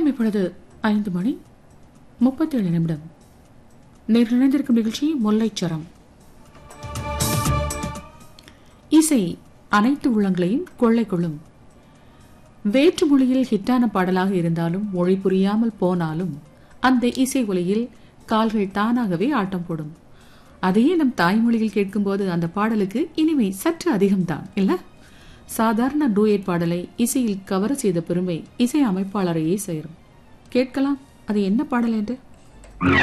நேரம் இப்பொழுது ஐந்து மணி முப்பத்தேழு நிமிடம் நேரில் இணைந்திருக்கும் நிகழ்ச்சி முல்லைச்சரம் இசை அனைத்து உள்ளங்களையும் கொள்ளை கொள்ளும் வேற்று மொழியில் ஹிட்டான பாடலாக இருந்தாலும் மொழி புரியாமல் போனாலும் அந்த இசை ஒலியில் கால்கள் தானாகவே ஆட்டம் போடும் அதையே நம் தாய்மொழியில் கேட்கும்போது அந்த பாடலுக்கு இனிமை சற்று அதிகம்தான் இல்ல சாதாரண டூயட் பாடலை இசையில் கவர செய்த பெருமை இசை அமைப்பாளரையே சேரும் கேட்கலாம் அது என்ன பாடல் என்று